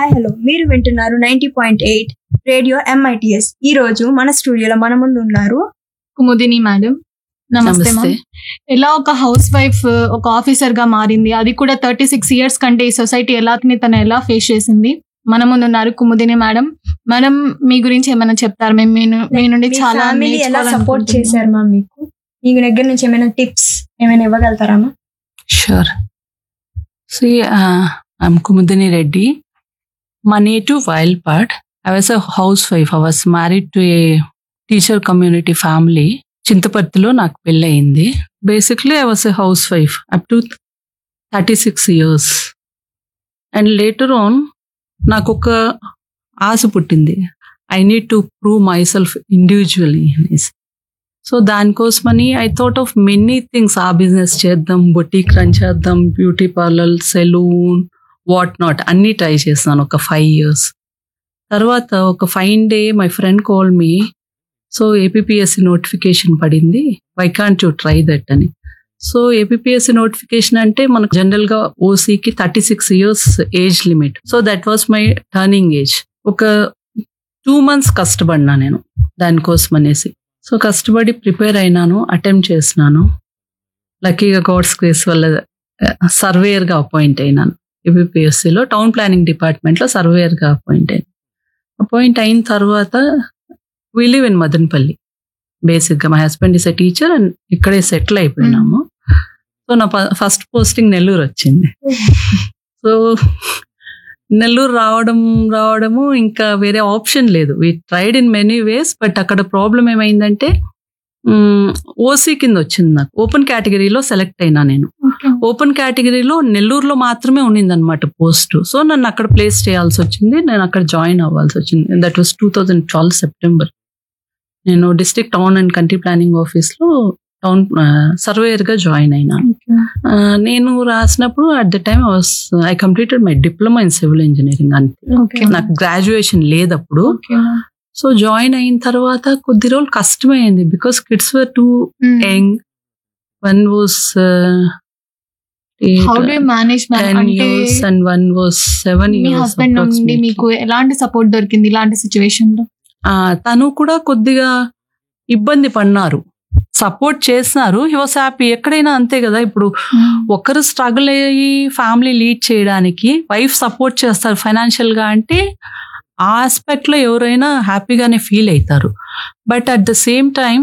Hi hello మీరు వింటున్నారు ninety point eight radio MITS ఈ రోజు మన స్టూడియోలో మన ముందు ఉన్నారు కుముదిని మేడం నమస్తే నమస్తే మ్యామ్ ఎలా ఒక హౌస్ వైఫ్ ఒక ఆఫీసర్ గా మారింది అది కూడా థర్టీ సిక్స్ ఇయర్స్ కంటే ఈ సొసైటీ ఎలాని తను ఎలా ఫేస్ చేసింది మన ముందు ఉన్నారు కుముదిని మేడం మేడం మీ గురించి ఏమైనా చెప్తారు మేము మీ ను- మీ నుండి మీ చాలా ఫ్యామిలీ ఎలా సపోర్ట్ నేర్చుకోవాలనుకుంటున్నాం. చేశారు మా మీకు మీ దగ్గర నుంచి ఏమైనా టిప్స్ ఏమైనా ఇవ్వగలుగుతారా Sure. See, uh, I'm Kumudini Reddy. My native Wildpad. I was a housewife. I was married to a teacher community family. చింతపర్తిలో నాకు పెళ్ళయింది basically I was a housewife up to thirty six years and later on నాకు ఒక ఆశ పుట్టింది I need to prove myself individually అనేసి so దానికోసమని I thought of many things ah business చేద్దాం బొటీక్ రన్ చేద్దాం beauty parlour salon what not అన్నీ try చేస్తున్నాను ఒక ఫైవ్ ఇయర్స్ తర్వాత ఒక fine day my friend call me so APSC notification పడింది why can't you try that అని so APSC notification అంటే మనకు జనరల్ గా ఓసీకి thirty six years age limit so that was my turning age ఒక two months కష్టపడినా నేను దానికోసం అనేసి సో కష్టపడి ప్రిపేర్ అయినాను అటెంప్ట్ చేసినాను లక్కీగా గాడ్స్ గ్రేస్ వల్ల సర్వేయర్గా అపాయింట్ అయినాను ఏబిపిఎస్సిలో టౌన్ ప్లానింగ్ డిపార్ట్మెంట్లో సర్వేయర్గా అపాయింట్ అయినాను అపాయింట్ అయిన తర్వాత వీ లివ్ ఇన్ మదన్పల్లి బేసిక్గా my husband is a teacher and ఇక్కడే సెటిల్ అయిపోయినాము సో నా ఫస్ట్ పోస్టింగ్ నెల్లూరు వచ్చింది సో నెల్లూరు రావడం రావడము ఇంకా వేరే ఆప్షన్ లేదు we tried in many ways but అక్కడ ప్రాబ్లం ఏమైందంటే ఓసీ కింద వచ్చింది నాకు ఓపెన్ కేటగిరీలో సెలెక్ట్ అయినా నేను Okay. ఓపెన్ కేటగిరీలో నెల్లూరులో మాత్రమే ఉన్నింది అనమాట పోస్ట్ సో నన్ను అక్కడ ప్లేస్ చేయాల్సి వచ్చింది నేను అక్కడ జాయిన్ అవ్వాల్సి వచ్చింది that was two thousand twelve September నేను district town and country planning ఆఫీస్లో టౌన్ సర్వేయర్గా జాయిన్ అయినాను Okay. ఆ, నేను రాసినప్పుడు at the time I completed my diploma in civil engineering అంతే Okay. నాకు గ్రాడ్యుయేషన్ లేదప్పుడు Okay, ma'am. సో జాయిన్ అయిన తర్వాత కొద్ది రోజులు కష్టమైంది because kids were two Mm. Young one was How do you manage ma'am ten అంటే years and one was seven me years husband నుండి మీకు ఎలాంటి సపోర్ట్ దొరికింది ఇలాంటి సిచ్యువేషన్ లో తను కూడా కొద్దిగా ఇబ్బంది పడినారు సపోర్ట్ చేస్తున్నారు హీ వాస్ హ్యాపీ ఎక్కడైనా అంతే కదా ఇప్పుడు ఒకరు స్ట్రగుల్ అయ్యి ఫ్యామిలీ లీడ్ చేయడానికి వైఫ్ సపోర్ట్ చేస్తారు ఫైనాన్షియల్ గా అంటే ఆ ఆస్పెక్ట్ లో ఎవరైనా హ్యాపీగానే ఫీల్ అవుతారు but at the same time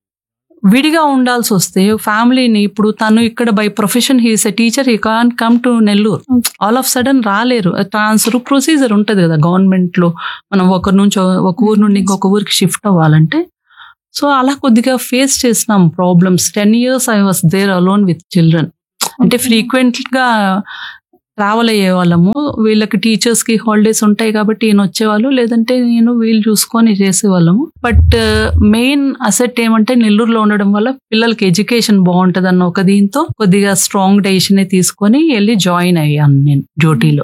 విడిగా ఉండాల్సి వస్తే ఫ్యామిలీని ఇప్పుడు తను ఇక్కడ by profession he's a teacher he can come to Nellore all of sudden రాలేరు ట్రాన్స్ఫర్ ప్రొసీజర్ ఉంటుంది కదా గవర్నమెంట్ లో మనం ఒక నుంచి ఒక ఊరు నుండి ఇంకొక ఊరికి షిఫ్ట్ అవ్వాలంటే సో అలా కొద్దిగా ఫేస్ చేసినాం problems ten years I was there alone with children అంటే ఫ్రీక్వెంట్ గా ట్రావెల్ అయ్యే వాళ్ళము వీళ్ళకి టీచర్స్ కి హాలిడేస్ ఉంటాయి కాబట్టి ఈయన వచ్చేవాళ్ళు లేదంటే నేను వీళ్ళు చూసుకొని చేసేవాళ్ళము బట్ మెయిన్ అసెట్ ఏమంటే నెల్లూరులో ఉండడం వల్ల పిల్లలకి ఎడ్యుకేషన్ బాగుంటది అన్న ఒక దీంతో కొద్దిగా స్ట్రాంగ్ డెసిషన్ తీసుకొని వెళ్ళి జాయిన్ అయ్యాను నేను డ్యూటీలో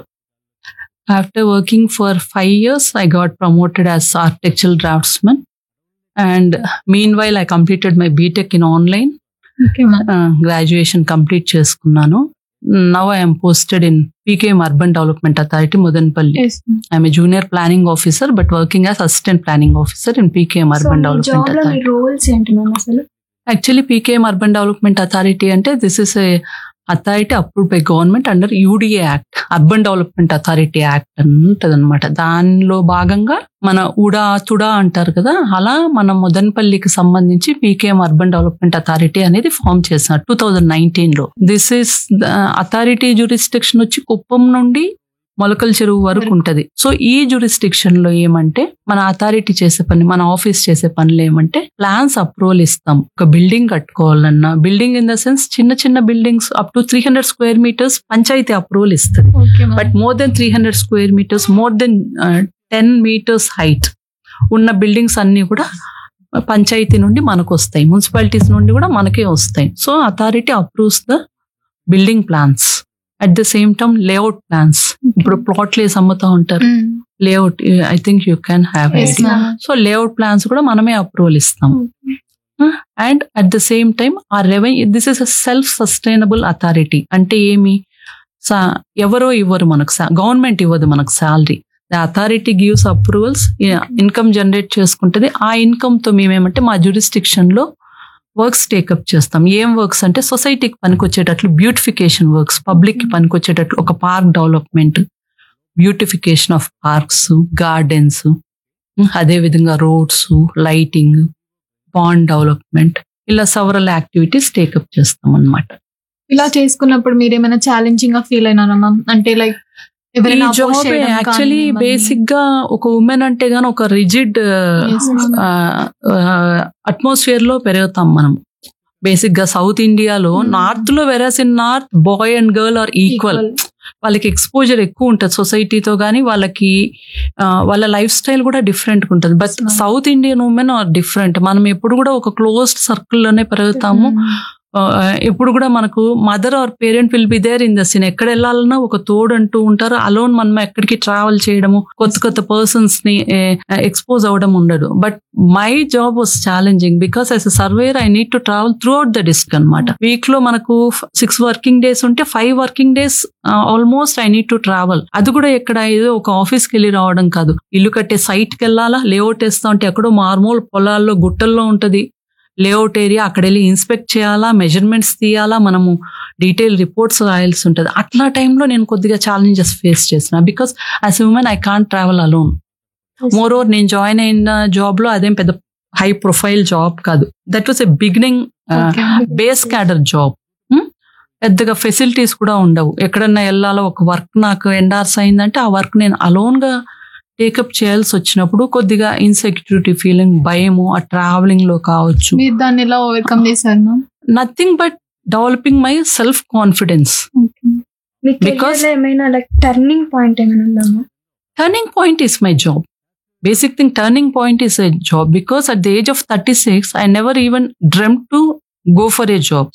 after working for five years I got promoted as architectural draftsmen and meanwhile I completed my B Tech in online okay ma'am graduation complete చేసుకున్నాను now I'm posted in PKM urban development authority Madanapalle I'm junior planning officer but working as assistant planning officer in PKM urban job development లో మీ authority roles ఏంటి ma'am అసలు actually PKM urban development authority అంటే this is a authority approved by government under UDA act urban development authority act అని ఉంటది అనమాట దానిలో భాగంగా మన ఉడా తుడా అంటారు కదా అలా మన ముదన్పల్లికి సంబంధించి పీకేఎం అర్బన్ డెవలప్మెంట్ అథారిటీ అనేది ఫామ్ చేసినారు టూ థౌజండ్ నైన్టీన్ లో దిస్ ఇస్ అథారిటీ జ్యూరిస్టిక్షన్ వచ్చి కుప్పం నుండి మొలకల చెరువు వరకు ఉంటది సో ఈ జ్యూరిస్టిక్షన్ లో ఏమంటే మన అథారిటీ చేసే పని మన ఆఫీస్ చేసే పనులు ఏమంటే ప్లాన్స్ అప్రూవల్ ఇస్తాం ఒక బిల్డింగ్ కట్టుకోవాలన్నా బిల్డింగ్ ఇన్ ద సెన్స్ చిన్న చిన్న buildings up to three hundred square metres panchayat approval ఇస్తుంది okay but more than three hundred square metres more than ten metres height ఉన్న బిల్డింగ్స్ అన్ని కూడా పంచాయతీ నుండి మనకు వస్తాయి మున్సిపాలిటీస్ నుండి కూడా మనకే వస్తాయి so authority approves the building plans at the same time layout plans ఇప్పుడు ప్లాట్లు వేసి అమ్ముతా ఉంటారు layout I think you can have Yes, ma'am. So layout plans కూడా మనమే అప్రూవల్ ఇస్తాం and at the same time ఆ revenue this is a self sustainable authority అంటే ఏమి సా- ఎవరో ఇవ్వరు మనకు గవర్నమెంట్ ఇవ్వదు మనకు salary the authority gives approvals income generate చేసుకుంటుంది ఆ ఇన్కమ్ తో మేమేమంటే మా jurisdiction లో వర్క్స్ టేకప్ చేస్తాం ఏం వర్క్స్ అంటే సొసైటీకి పనికొచ్చేటట్లు బ్యూటిఫికేషన్ వర్క్స్ పబ్లిక్ కి పనికొచ్చేటట్లు ఒక park development beautification of parks gardens అదే విధంగా రోడ్స్ లైటింగ్ పాండ్ డెవలప్మెంట్ ఇలా సవరల్ యాక్టివిటీస్ టేకప్ చేస్తాం అన్నమాట ఇలా చేసుకున్నప్పుడు మీరు ఏమైనా ఛాలెంజింగ్ గా ఫీల్ అయినారా మ్యామ్ అంటే లైక్ ఈ ఎవరైనా జాబ్ oppose చేయడం కానీ యాక్చువల్లీ మిమ్మల్ని- బేసిక్ గా ఒక ఉమెన్ అంటే గాని ఒక రిజిడ్ Yes, ma'am. అట్మాస్ఫియర్ లో పెరుగుతాం మనం బేసిక్ గా సౌత్ ఇండియాలో Hmm. నార్త్ లో whereas in north boy and girl are equal Equal. వాళ్ళకి ఎక్స్పోజర్ ఎక్కువ ఉంటుంది సొసైటీతో కానీ వాళ్ళకి ఆ, వాళ్ళ లైఫ్ స్టైల్ కూడా డిఫరెంట్ ఉంటుంది but Yes, ma'am. South Indian women are different మనం ఎప్పుడు కూడా ఒక క్లోజ్డ్ సర్కిల్లోనే పెరుగుతాము Mm. ఆ, ఎప్పుడు కూడా మనకు mother or parent will be there in the scene ఎక్కడ వెళ్ళాలన్నా ఒక తోడు అంటూ ఉంటారు అలోన్ మనం ఎక్కడికి ట్రావెల్ చేయడము కొత్త కొత్త పర్సన్స్ ని ఎక్స్పోజ్ అవ్వడం ఉండదు but my job was challenging because as a surveyor I need to travel throughout the district అనమాట వీక్ లో మనకు సిక్స్ వర్కింగ్ డేస్ ఉంటే five working days almost I need to travel అది కూడా ఎక్కడ ఏదో ఒక ఆఫీస్కి వెళ్ళి రావడం కాదు ఇల్లు కట్టే సైట్కి వెళ్ళాలా లేఅవుట్ వేస్తా ఉంటే ఎక్కడో మార్మూల్ పొలాల్లో గుట్టల్లో ఉంటది లేఅవుట్ ఏరియా అక్కడ వెళ్ళి ఇన్స్పెక్ట్ చేయాలా మెజర్మెంట్స్ తీయాలా మనము డీటెయిల్ రిపోర్ట్స్ రాయాల్సి ఉంటుంది అట్లా టైంలో నేను కొద్దిగా ఛాలెంజెస్ ఫేస్ చేసిన because as women I can't travel alone moreover నేను జాయిన్ అయిన జాబ్ లో అదేం పెద్ద హై ప్రొఫైల్ జాబ్ కాదు that was a beginning Okay. Base cadre job పెద్దగా ఫెసిలిటీస్ కూడా ఉండవు ఎక్కడన్నా వెళ్ళాలో ఒక వర్క్ నాకు ఎండార్స్ అయిందంటే ఆ వర్క్ నేను అలోన్ గా టేకప్ చేయాల్సి వచ్చినప్పుడు కొద్దిగా ఇన్సెక్యూరిటీ ఫీలింగ్ భయము ఆ ట్రావెలింగ్ లో కావచ్చు మీరు దాన్ని ఎలా ఓవర్కమ్ చేశారు ma'am nothing but developing my self confidence మీ Because- కెరియర్ లో ఏమైనా లైక్ టర్నింగ్ పాయింట్ ఏమైనా ఉందమ్మా turning point is my job basic thing turning point is a job because at the age of thirty six I never even dream to go for a job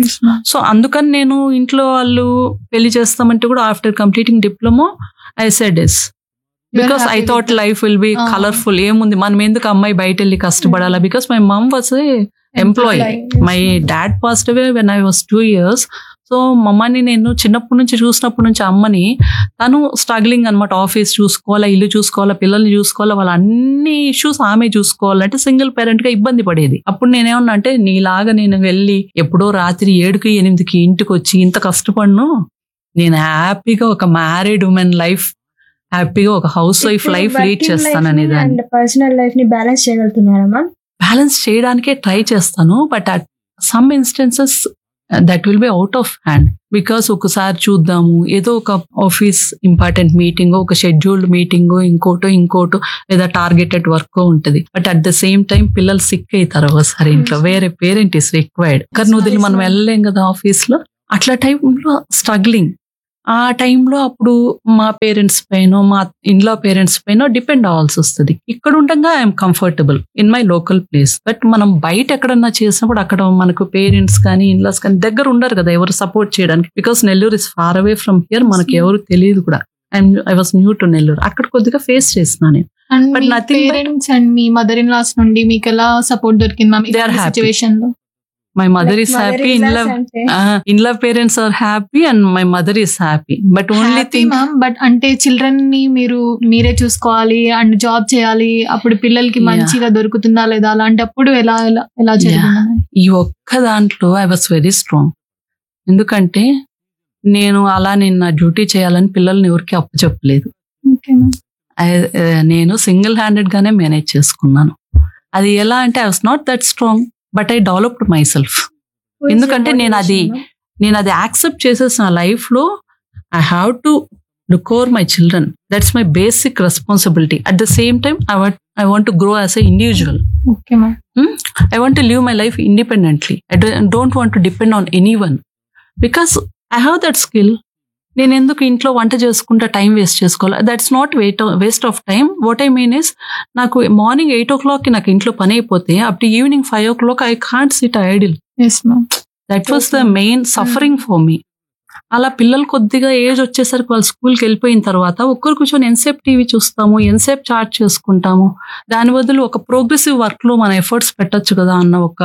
so అందుకని నేను ఇంట్లో వాళ్ళు పెళ్లి చేస్తామంటే కూడా after completing diploma I said yes because I thought life will be Ah. Colourful ఏముంది మనం ఎందుకు అమ్మాయి బయట వెళ్ళి కష్టపడాలా because my mom was employee my dad passed away when I was two years so మమ్మని నేను చిన్నప్పటి నుంచి చూసినప్పటి నుంచి అమ్మని తను స్ట్రగ్లింగ్ అనమాట ఆఫీస్ చూసుకోవాలా ఇల్లు చూసుకోవాలా పిల్లల్ని చూసుకోవాలా వాళ్ళ అన్ని ఇష్యూస్ ఆమె చూసుకోవాలంటే సింగిల్ పేరెంట్ గా ఇబ్బంది పడేది అప్పుడు నేనేమన్నా అంటే నీలాగా నేను వెళ్ళి ఎప్పుడో రాత్రి ఏడుకి ఎనిమిదికి ఇంటికి వచ్చి ఇంత కష్టపడను నేను హ్యాపీగా ఒక మ్యారీడ్ ఉమెన్ లైఫ్ హ్యాపీగా ఒక హౌస్ వైఫ్ లైఫ్ లీడ్ చేస్తాననే దాన్ని అండ్ పర్సనల్ లైఫ్ ని బ్యాలెన్స్ చేయగలుగుతున్నారా మ్యామ్ బ్యాలెన్స్ చేయడానికే ట్రై చేస్తాను but at some instances that will be out of hand because ఒకసారి చూద్దాము ఏదో ఒక ఆఫీస్ ఇంపార్టెంట్ మీటింగ్ ఒక షెడ్యూల్డ్ మీటింగ్ ఇంకోటో ఇంకోటో లేదా టార్గెటెడ్ వర్క్ ఉంటుంది but at the same time పిల్లలు సిక్ అవుతారు ఒకసారి ఇంట్లో వేరే పేరెంట్ ఇస్ రిక్వైర్డ్ కానీ వదిలి మనం వెళ్ళలేం కదా ఆఫీస్ లో అట్లా టైంలో స్ట్రగ్లింగ్ ఆ టైంలో అప్పుడు మా పేరెంట్స్ పైన మా ఇంట్లో పేరెంట్స్ పైన డిపెండ్ అవ్వాల్సి వస్తుంది ఇక్కడ ఉండగా I'm comfortable in my local place but మనం బయట ఎక్కడన్నా చేసినప్పుడు అక్కడ మనకు పేరెంట్స్ కానీ ఇన్లాస్ కానీ దగ్గర ఉండరు కదా ఎవరు సపోర్ట్ చేయడానికి because Nellore is far away from here మనకి ఎవరు తెలియదు కూడా I'm I was new to Nellore అక్కడ కొద్దిగా ఫేస్ చేసిన నేను అండ్ But మీ nothing but- పేరెంట్స్ అండ్ మీ మదర్ ఇన్ లాస్ నుండి మీకు ఎలా సపోర్ట్ దొరికింది ma'am They are happy. Situation లో my mother is happy in love in love parents are happy and my mother is happy but only happy thing ma'am but అంటే children ని మీరు మీరే చూసుకోవాలి అండ్ జాబ్ చేయాలి అప్పుడు పిల్లలకి Yeah. మంచిగా దొరుకుతుందా లేదా అలాంటప్పుడు ఎలా ఎలా ఎలా జరిగింది ఈ ఒక్క దాంట్లో ఐ వాస్ వెరీ స్ట్రాంగ్ ఎందుకంటే నేను అలా నేను నా డ్యూటీ చేయాలని పిల్లల్ని ఎవరికి అప్పచెప్పలేదు ఓకే మ్యామ్ I- uh, నేను సింగిల్ హ్యాండెడ్ గానే మేనేజ్ చేసుకున్నాను అది ఎలా అంటే I was not that strong but I developed my self ఎందుకంటే నేను అది నేను అది యాక్సెప్ట్ చేసేసిన లైఫ్ లో I have to look over my children that's my basic responsibility at the same time I want I want to grow as a individual okay ma'am I want to live my life independently. I don't, don't want to depend on anyone because I have that skill. నేను ఎందుకు ఇంట్లో వంట చేసుకుంటా time waste చేసుకోవాలి that's not wait waste of time what I mean is నాకు morning eight ఓ క్లాక్కి నాకు ఇంట్లో పని అయిపోతే up evening five o'clock I can't sit idle yes ma'am that was the main suffering for me అలా పిల్లలు కొద్దిగా ఏజ్ వచ్చేసరికి వాళ్ళు స్కూల్కి వెళ్ళిపోయిన తర్వాత ఒక్కరు కూర్చొని ఎంతసేపు టీవీ చూస్తాము ఎంతసేపు చార్ట్ చేసుకుంటాము దాని బదులు ఒక ప్రోగ్రెసివ్ వర్క్ లో మన ఎఫర్ట్స్ పెట్టొచ్చు కదా అన్న ఒక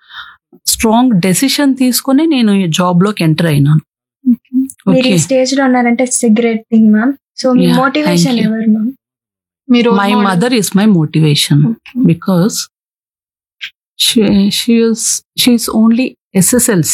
స్ట్రాంగ్ డెసిషన్ తీసుకొని నేను ఈ జాబ్ లోకి ఎంటర్ అయినాను మీరు ఓకే ఈ స్టేజ్ లో ఉన్నారంటే సిగరెట్ థింగ్ మ్యామ్ సో మీ Yeah, మోటివేషన్ thank you. ఎవరు మ్యామ్ మీరు my mother is my motivation because she she is she's only SSLC.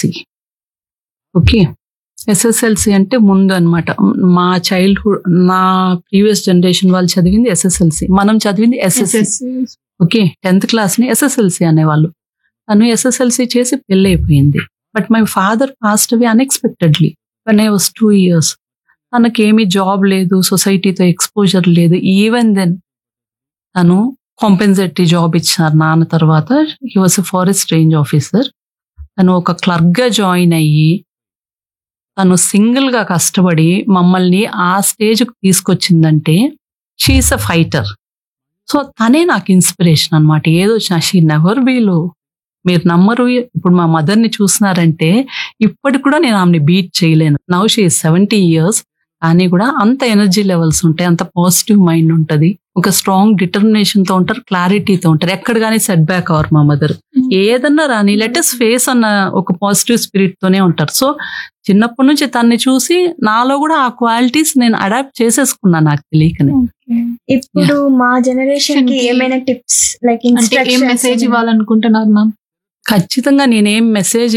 Okay SSLC అంటే ముందు అన్నమాట మా చైల్డ్హుడ్ నా ప్రీవియస్ జనరేషన్ వాళ్ళు చదివింది ఎస్ఎస్ఎల్సి మనం చదివింది ఎస్ఎస్సి ఓకే టెన్త్ క్లాస్ ని ఎస్ఎస్ఎల్సి అనేవాళ్ళు తను ఎస్ఎస్ఎల్సి చేసి పెళ్ళి అయిపోయింది but my father passed away unexpectedly when I was two years తనకేమీ జాబ్ లేదు సొసైటీతో ఎక్స్పోజర్ లేదు ఈవెన్ దెన్ తను కాంపెన్సేటరీ జాబ్ ఇచ్చినారు నాన్న తర్వాత he was a forest range officer తను ఒక క్లర్క్ గా జాయిన్ అయ్యి తను సింగిల్ గా కష్టపడి మమ్మల్ని ఆ స్టేజ్ తీసుకొచ్చిందంటే షీఈస్ అ ఫైటర్ సో తనే నాకు ఇన్స్పిరేషన్ అనమాట ఏదో వచ్చినా షీ నెవర్ వీలు మీరు నమ్మరు ఇప్పుడు మా మదర్ ని చూస్తున్నారంటే ఇప్పటికి కూడా నేను ఆమెని బీట్ చేయలేను నవ్ షీ సెవెంటీ ఇయర్స్ కానీ కూడా అంత ఎనర్జీ లెవెల్స్ ఉంటాయి అంత పాజిటివ్ మైండ్ ఉంటది ఒక స్ట్రాంగ్ డిటర్మినేషన్ తో ఉంటారు క్లారిటీతో ఉంటారు ఎక్కడ కానీ సెట్ బ్యాక్ అవర్ మా మదర్ ఏదన్నా రాని లెటెస్ట్ ఫేస్ అన్న ఒక పాజిటివ్ స్పిరిట్ తోనే ఉంటారు సో చిన్నప్పటి నుంచి తన్ని చూసి నాలో కూడా ఆ క్వాలిటీస్ నేను అడాప్ట్ చేసేసుకున్నా నాకు తెలియకనే ఇప్పుడు మా జనరేషన్ కి కి ఏమైనా టిప్స్ లైక్ అంటే ఏం మెసేజ్ ఇవ్వాలనుకుంటున్నారు మ్యామ్ ఖచ్చితంగా నేనేం మెసేజ్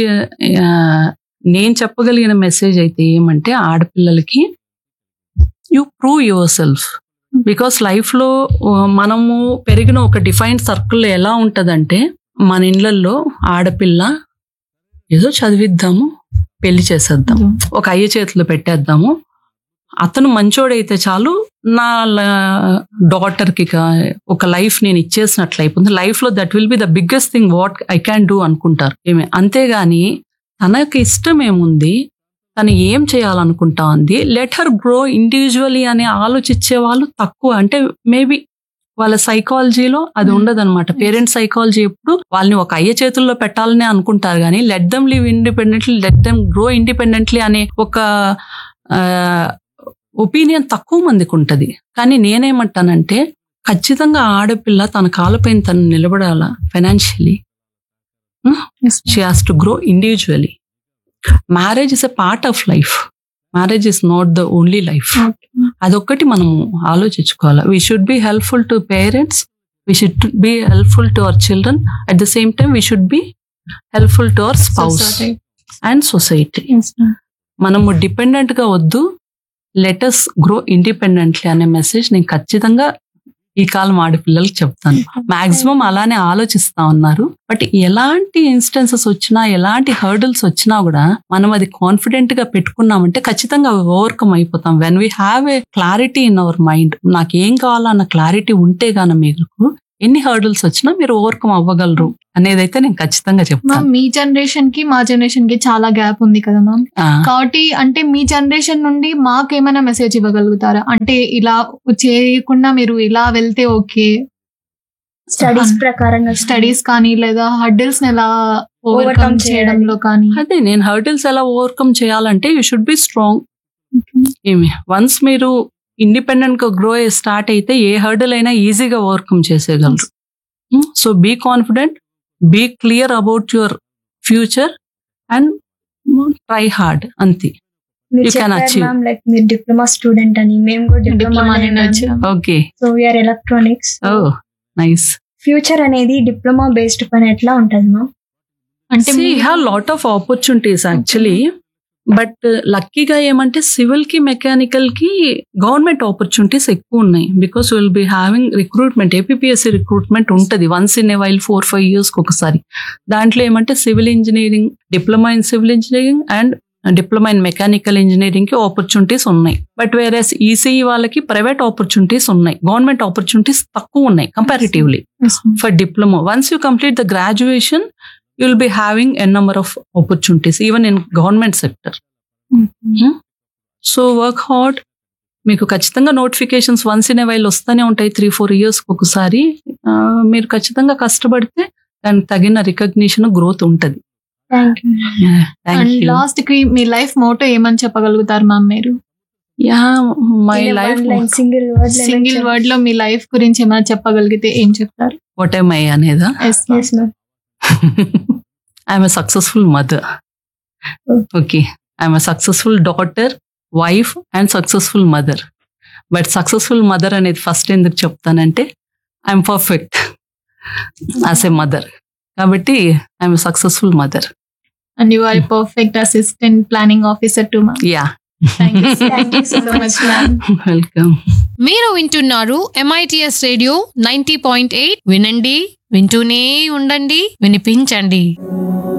నేను చెప్పగలిగిన మెసేజ్ అయితే ఏమంటే ఆడపిల్లలకి you prove your self because లైఫ్లో మనము పెరిగిన ఒక డిఫైన్డ్ సర్కిల్ ఎలా ఉంటదంటే మన ఇళ్ళల్లో ఆడపిల్ల ఏదో చదివిద్దాము పెళ్లి చేసేద్దాం ఒక అయ్య చేతిలో పెట్టేద్దాము అతను మంచోడైతే చాలు నా డాటర్ కి కా- ఒక లైఫ్ నేను ఇచ్చేసినట్లు అయిపోతుంది లైఫ్ లో that will be the biggest thing what I can do అనుకుంటారు ఏమే అంతేగాని తనకి ఇష్టం ఏముంది తను ఏం చేయాలనుకుంటా ఉంది లెట్ హర్ గ్రో ఇండివిజువలీ అని ఆలోచించే వాళ్ళు తక్కువ అంటే మేబీ వాళ్ళ సైకాలజీలో అది Hmm. ఉండదన్నమాట పేరెంట్స్ సైకాలజీ ఎప్పుడు వాళ్ళని ఒక అయ్య చేతుల్లో పెట్టాలని అనుకుంటారు కానీ let them live independently let them grow independently అనే ఒక ఒపీనియన్ తక్కువ మందికి ఉంటది కానీ నేనేమంటానంటే ఖచ్చితంగా ఆడపిల్ల తన కాళ్ళపైన తను నిలబడాలా financially she has to grow individually marriage is a part of life marriage is not the only life అదొక్కటి మనము ఆలోచించుకోవాలి we should be helpful to parents we should be helpful to our children at the same time we should be helpful to our spouse and society మనము dependent గా వద్దు let's grow independently అనే message నేను ఖచ్చితంగా ఈ కాలం ఆడపిల్లలకి చెప్తాను maximum అలానే ఆలోచిస్తా ఉన్నారు బట్ ఎలాంటి ఇన్స్టెన్సెస్ వచ్చినా ఎలాంటి హర్డల్స్ వచ్చినా కూడా మనం అది కాన్ఫిడెంట్ గా పెట్టుకున్నామంటే ఖచ్చితంగా ఓవర్కమ్ అయిపోతాం when we have a clarity in our mind నాకు ఏం కావాలన్న క్లారిటీ ఉంటే గాన మీకు ఎన్ని హర్డల్స్ వచ్చినా మీరు ఓవర్కమ్ అవ్వగలరు అనేదైతే నేను ఖచ్చితంగా మ్యామ్ చెప్తాను మీ జనరేషన్ కి మా జనరేషన్ కి చాలా గ్యాప్ ఉంది కదా మ్యామ్ ఆ, కాబట్టి అంటే మీ జనరేషన్ నుండి మాకేమైనా మెసేజ్ ఇవ్వగలుగుతారా అంటే ఇలా చేయకుండా మీరు ఇలా వెళ్తే ఓకే స్టడీస్ ప్రకారంగా స్టడీస్ కానీ లేదా హర్డిల్స్ ఎలా ఓవర్కమ్ Overcome చేయడంలో కానీ అదే నేను హర్డల్స్ ఎలా ఓవర్కమ్ చేయాలంటే యూ షుడ్ బి స్ట్రాంగ్ ఏమి వన్స్ మీరు ఇండిపెండెంట్ గా గ్రో స్టార్ట్ అయితే ఏ హర్డల్ అయినా ఈజీగా ఓవర్కమ్ చేసేయగలరు so be confident be clear about your future and try hard అంతే మీరు You can చెప్పారు achieve. మ్యామ్ లైక్ మీరు డిప్లొమా స్టూడెంట్ అని మేము కూడా డిప్లొమా డిప్లొమా వచ్చాము okay so we are electronics oh nice future అనేది డిప్లొమా బేస్డ్ పైన ఎట్లా ఉంటది మ్యామ్ అంటే See, మీ- have lot of opportunities actually. But లక్కీగా ఏమంటే సివిల్ కి మెకానికల్ కి గవర్నమెంట్ ఆపర్చునిటీస్ ఎక్కువ ఉన్నాయి because will be having recruitment APSC recruitment ఉంటుంది once in a while four five years ఒకసారి దాంట్లో ఏమంటే civil engineering diploma in civil engineering and diploma in mechanical engineering కి ఆపర్చునిటీస్ ఉన్నాయి బట్ వేరేస్ ఈసీఈ వాళ్ళకి ప్రైవేట్ ఆపర్చునిటీస్ ఉన్నాయి గవర్నమెంట్ ఆపర్చునిటీస్ తక్కువ ఉన్నాయి comparatively Yes, ma'am. for diploma once you complete the graduation you'll be having a number of opportunities even in government sector సో work hard మీకు ఖచ్చితంగా notifications once in a while వస్తూనే ఉంటాయి three four years ఒకసారి ఆ, మీరు ఖచ్చితంగా కష్టపడితే దానికి తగిన రికగ్నిషన్ గ్రోత్ ఉంటుంది థ్యాంక్ యూ అండ్ లాస్ట్ కి మీ లైఫ్ మోటో ఏమని చెప్పగలుగుతారు మ్యామ్ మీరు yeah my life single word single word లో మీ లైఫ్ గురించి ఏమైనా చెప్పగలిగితే ఏం చెప్తారు వాట్ ఎమ్ ఐ అనేదా yes yes ma'am I'm a successful mother okay I'm a successful daughter wife and successful mother but successful mother అనేది ఫస్ట్ ఎందుకు చెప్తానంటే I'm perfect as a mother కాబట్టి I'm successful mother and you are perfect assistant planning officer too ma'am yeah thank you Thank you so much, ma'am. Welcome మీరు వింటున్నారు MITS radio ninety point eight వినండి వింటూనే ఉండండి వినిపించండి